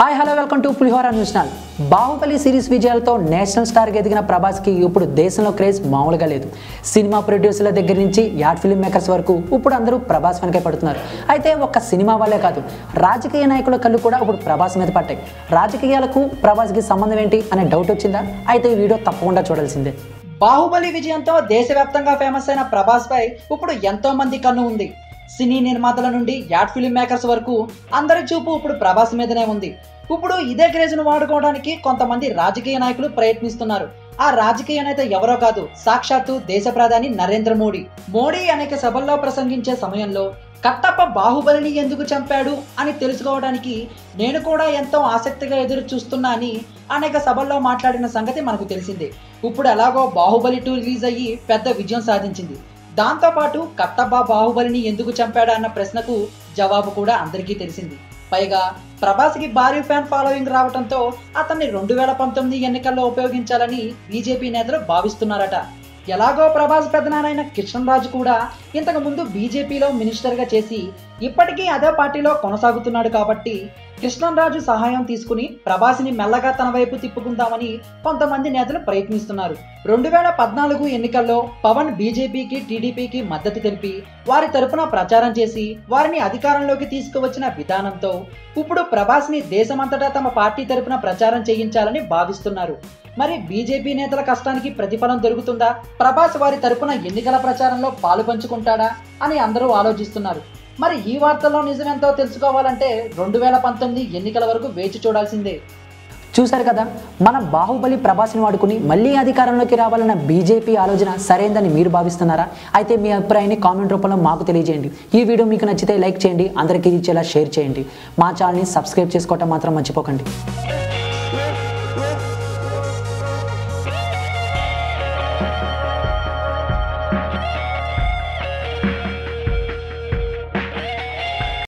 hi hello welcome to Pulihora news channel Baahubali series విజయాలతో national స్టార్గా ఎదిగిన ప్రభాస్కి ఇప్పుడు దేశంలో క్రేజ్ మామూలుగా లేదు సినిమా ప్రొడ్యూసర్ల దగ్గర నుంచి యాడ్ ఫిల్మ్ మేకర్స్ వరకు ఇప్పుడు అందరూ ప్రభాస్ వెనకే పడుతున్నారు అయితే ఒక్క సినిమా వాళ్ళే కాదు రాజకీయ నాయకుల కళ్ళు కూడా ఇప్పుడు ప్రభాస్ మీద పట్టాయి రాజకీయాలకు ప్రభాస్కి సంబంధం ఏంటి అనే డౌట్ వచ్చిందా అయితే ఈ వీడియో తప్పకుండా చూడాల్సిందే బాహుబలి విజయంతో దేశవ్యాప్తంగా ఫేమస్ అయిన ప్రభాస్ పై ఇప్పుడు ఎంతో మంది కన్ను ఉంది సినీ నిర్మాతల నుండి యాడ్ ఫిల్మ్ మేకర్స్ వరకు అందరి చూపు ఇప్పుడు ప్రభాస్ మీదనే ఉంది ఇప్పుడు ఇదే క్రేజ్ను వాడుకోవడానికి కొంతమంది రాజకీయ నాయకులు ప్రయత్నిస్తున్నారు ఆ రాజకీయ నేత ఎవరో కాదు సాక్షాత్తు దేశ ప్రధాని నరేంద్ర మోడీ మోడీ అనేక సభల్లో ప్రసంగించే సమయంలో కట్టప్ప బాహుబలిని ఎందుకు చంపాడు అని తెలుసుకోవడానికి నేను కూడా ఎంతో ఆసక్తిగా ఎదురు చూస్తున్నా అని అనేక సభల్లో మాట్లాడిన సంగతి మనకు తెలిసిందే ఇప్పుడు ఎలాగో బాహుబలి టూ రిలీజ్ అయ్యి పెద్ద విజయం సాధించింది దాంతోపాటు కట్టప్ప బాహుబలిని ఎందుకు చంపాడు అన్న ప్రశ్నకు జవాబు కూడా అందరికీ తెలిసింది పైగా ప్రభాస్కి భారీ ఫ్యాన్ ఫాలోయింగ్ రావడంతో అతన్ని రెండు వేల పంతొమ్మిది ఎన్నికల్లో ఉపయోగించాలని బీజేపీ నేతలు భావిస్తున్నారట ఎలాగో ప్రభాస్ పెద్దనాయన కిషన్ రాజు కూడా ఇంతకు ముందు బీజేపీలో మినిస్టర్గా చేసి ఇప్పటికీ అదే పార్టీలో కొనసాగుతున్నాడు కాబట్టి కృష్ణంరాజు సహాయం తీసుకుని ప్రభాస్ని మెల్లగా తన వైపు తిప్పుకుందామని కొంతమంది నేతలు ప్రయత్నిస్తున్నారు రెండు వేల పద్నాలుగు ఎన్నికల్లో పవన్ బీజేపీకి టీడీపీకి మద్దతు తెలిపి వారి తరపున ప్రచారం చేసి వారిని అధికారంలోకి తీసుకువచ్చిన విధానంతో ఇప్పుడు ప్రభాస్ని దేశమంతటా తమ పార్టీ తరపున ప్రచారం చేయించాలని భావిస్తున్నారు మరి బీజేపీ నేతల కష్టానికి ప్రతిఫలం దొరుకుతుందా ప్రభాస్ వారి తరపున ఎన్నికల ప్రచారంలో పాలు పంచుకుంటాడా అని అందరూ ఆలోచిస్తున్నారు మరి ఈ వార్తల్లో నిజమెంతో తెలుసుకోవాలంటే రెండు వేల పంతొమ్మిది ఎన్నికల వరకు వేచి చూడాల్సిందే చూశారు కదా మన బాహుబలి ప్రభాస్ని వాడుకుని మళ్ళీ అధికారంలోకి రావాలన్న బీజేపీ ఆలోచన సరైందని మీరు భావిస్తున్నారా అయితే మీ అభిప్రాయాన్ని కామెంట్ రూపంలో మాకు తెలియజేయండి ఈ వీడియో మీకు నచ్చితే లైక్ చేయండి అందరికీ ఇచ్చేలా షేర్ చేయండి మా ఛానల్ని సబ్స్క్రైబ్ చేసుకోవటం మాత్రం మర్చిపోకండి